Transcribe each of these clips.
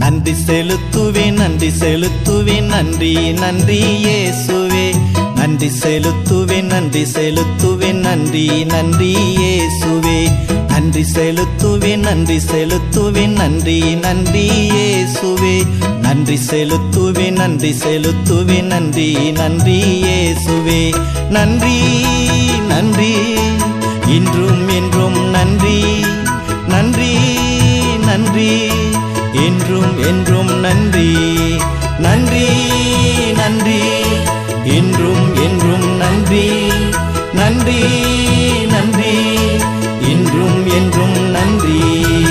நன்றி செலுத்துவேன் நன்றி செலுத்துவேன் நன்றி நன்றி இயேசுவே நன்றி செலுத்துவேன் நன்றி செலுத்துவேன் நன்றி நன்றி இயேசுவே நன்றி செலுத்துவேன் நன்றி செலுத்துவேன் நன்றி நன்றி இயேசுவே நன்றி செலுத்துவேன் நன்றி செலுத்துவேன் நன்றி நன்றி இயேசுவே நன்றி நன்றி இன்றும் என்றும் நன்றி நன்றி நன்றி என்றும் என்றும் நன்றி நன்றி நன்றி என்றும் என்றும் நன்றி நன்றி நன்றி இன்றும் என்றும் நன்றி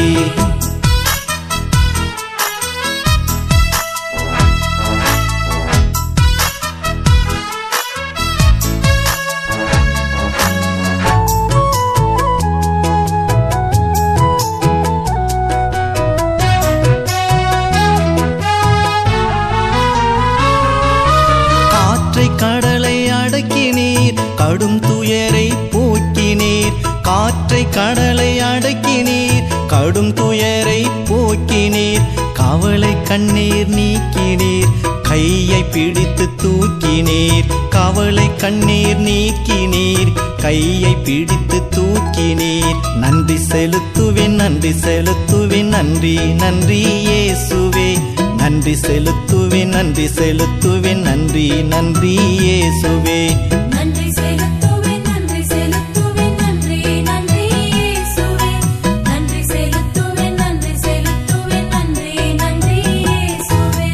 காற்றை கடலை அடக்கினீர் கடும் துயரை போக்கினீர் காற்றை கடலை அடக்கினீர் கடும் துயரை போக்கினீர் கவலை கண்ணீர் நீக்கினீர் கையை பிடித்து தூக்கினீர் கவலை கண்ணீர் நீக்கினீர் கையை பிடித்து தூக்கினீர் நன்றி செலுத்துவேன் நன்றி செலுத்துவேன் நன்றி நன்றி இயேசுவே நன்றி செலுத்துவேன் நன்றி செலுத்துவேன் நன்றி நன்றி இயேசுவே நன்றி செலுத்துவேன் நன்றி செலுத்துவேன் நன்றி நன்றி இயேசுவே நன்றி செலுத்துவேன் நன்றி செலுத்துவேன் நன்றி நன்றி இயேசுவே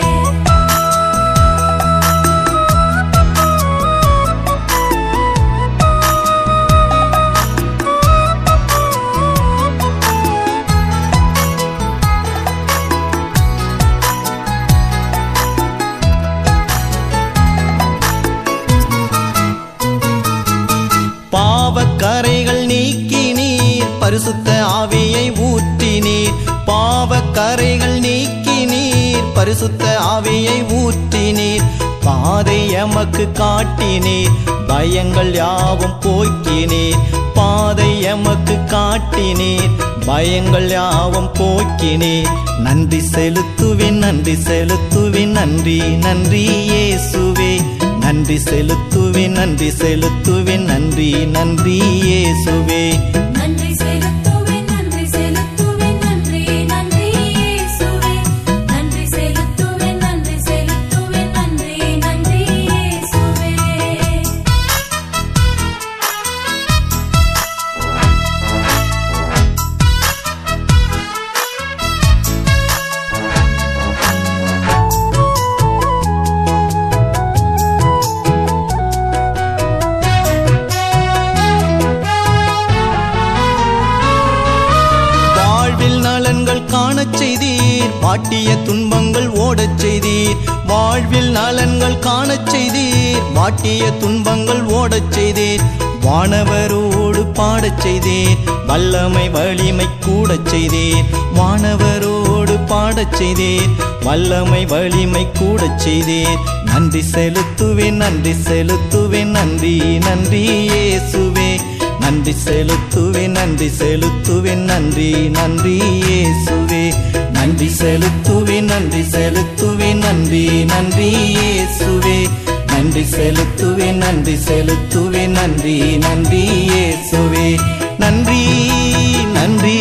பாவக்கரைகள் நீக்கினீர் பரிசுத்த ஆவியை ஊற்றினீர் பாவக்கரைகள் நீக்கினீர் பரிசுத்த ஆவியை ஊற்றினீர் பாதை எமக்கு காட்டினீர் பயங்கள் யாவும் போக்கினீர் பாதை எமக்கு காட்டினீர் பயங்கள் யாவும் போக்கினீர் நன்றி செலுத்துவேன் நன்றி செலுத்துவேன் நன்றி நன்றி இயேசுவே நன்றி செலுத்துவேன் நன்றி செலுத்துவேன் நன்றி நன்றி இயேசுவே நன்றி செலுத்துவேன் நன்றி செலுத்துவேன் நன்றி நன்றி இயேசுவே நன்றி செலுத்துவேன் நன்றி செலுத்துவேன் நன்றி நன்றி இயேசுவே வாழ்வில் நலன்கள் காணச் செய்தீர் வாட்டிய துன்பங்கள் ஓடச் செய்தீர் வாழ்வில் நலன்கள் காணச் செய்தீர் வாட்டிய துன்பங்கள் ஓடச் செய்தீர் வானவரோடு பாடச் செய்தீர் வல்லமை வலிமை கூடச் செய்தீர் வானவரோடு பாடச் செய்தீர் வல்லமை வலிமை கூடச் செய்தீர் நன்றி செலுத்துவேன் நன்றி செலுத்துவேன் நன்றி நன்றி இயேசுவே நன்றி செலுத்துவேன் நன்றி செலுத்துவேன் நன்றி நன்றி இயேசுவே நன்றி செலுத்துவேன் நன்றி செலுத்துவேன் நன்றி நன்றி இயேசுவே நன்றி செலுத்துவேன் நன்றி செலுத்துவேன் நன்றி நன்றி இயேசுவே நன்றி நன்றி